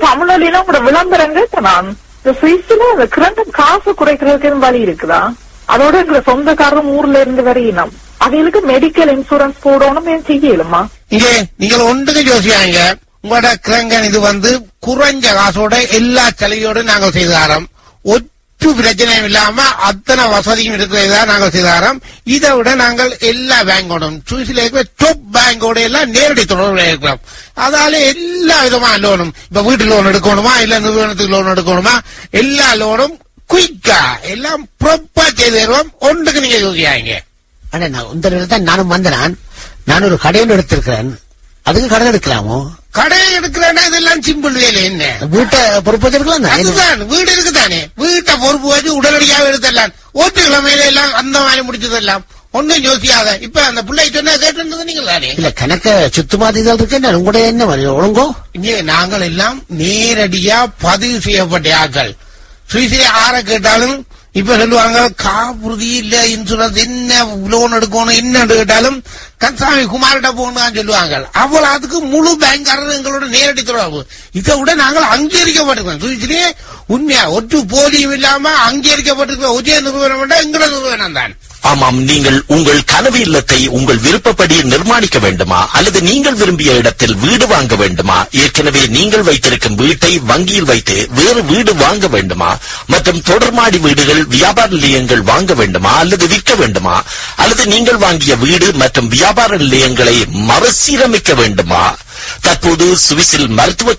தமிழிலும் கூட விளம்பரங்க நான் இந்த சுவிஸ்ல அந்த கிரண்ட காசு குறைக்கிறதுக்கு எதுவும் வழி இருக்குதா அதோட எங்க சொந்தக்காரரும் ஊர்ல இருந்து வரையினம் அவங்களுக்கு மெடிக்கல் இன்சூரன்ஸ் போடணும் ஏன் செய்யலுமா இங்கே நீங்கள் ஒன்றுக்கு யோசியாங்க உங்களோட கிரங்கன் இது வந்து குறைஞ்ச காசோட எல்லா சலுகையோட நாங்கள் செய்து தரோம் ஒற்று பிரச்சனையும் இல்லாம அத்தனை வசதியும் இருக்கிறதா நாங்கள் செய்து தரோம் இதை விட நாங்கள் எல்லா பேங்கோடும் சுவிஸ்ல இருக்கிற டாப் பேங்கோட எல்லாம் நேரடி தொடர்புல இருக்கிறோம் அதால எல்லா விதமான லோனும் இப்ப வீட்டு லோன் எடுக்கணுமா இல்ல நிறுவனத்துக்கு லோன் எடுக்கணுமா எல்லா லோனும் குயிக்கா எல்லாம் ப்ராப்பா செய்து தருவோம் ஒன்றுக்கு நீங்க யோசியாங்க அண்ணா நான் இந்த நேரத்துல தான் நானும் வந்தேன் நான் ஒரு கடையில் எடுத்திருக்கிறேன் அதுக்கு கடன் எடுக்கலாமோ கடை எடுக்கிறேன்னா இதெல்லாம் சிம்பிள் வேலை என்ன வீட்டை பொறுப்பு வச்சிருக்கலாம் தான். அதுதான் வீடு இருக்குதானே வீட்டை பொறுப்பு வச்சு உடனடியாக எடுத்துடலாம் ஓட்டு கிழமையில எல்லாம் அந்த மாதிரி முடிச்சதெல்லாம் ஒன்னும் யோசியாத இப்ப அந்த பிள்ளை சொன்னா கேட்டு நீங்க தானே இல்ல கணக்க சுத்தமாதி இதழ் இருக்கு என்ன உங்களுடைய என்ன மாதிரி ஒழுங்கோ இங்கே நாங்கள் எல்லாம் நேரடியா பதிவு செய்யப்பட்ட ஆக்கள் சுவிசிலே ஆற கேட்டாலும் இப்ப சொல்லுவாங்க காப்புறுதி இல்ல இன்சூரன்ஸ் என்ன லோன் எடுக்கணும் என்ன கேட்டாலும் கன்சாமி குமார்கிட்ட போகணும் சொல்லுவாங்க அவ்வளவு அதுக்கு முழு பேங்காரர் எங்களோட நேரடி தொடர்பு இதை விட நாங்கள் அங்கீகரிக்கப்பட்டிருக்கோம் சுவிசிலே உண்மையா ஒற்று போலியும் இல்லாம அங்கீகரிக்கப்பட்டிருக்கிற ஒரே நிறுவனம் எங்களோட நிறுவனம் தான் ஆமாம் நீங்கள் உங்கள் கனவு இல்லத்தை உங்கள் விருப்பப்படி நிர்மாணிக்க வேண்டுமா அல்லது நீங்கள் விரும்பிய இடத்தில் வீடு வாங்க வேண்டுமா ஏற்கனவே நீங்கள் வைத்திருக்கும் வீட்டை வங்கியில் வைத்து வேறு வீடு வாங்க வேண்டுமா மற்றும் தொடர்மாடி வீடுகள் வியாபார நிலையங்கள் வாங்க வேண்டுமா அல்லது விற்க வேண்டுமா அல்லது நீங்கள் வாங்கிய வீடு மற்றும் வியாபார நிலையங்களை மறுசீரமைக்க வேண்டுமா தற்போது சுவிஸில் மருத்துவ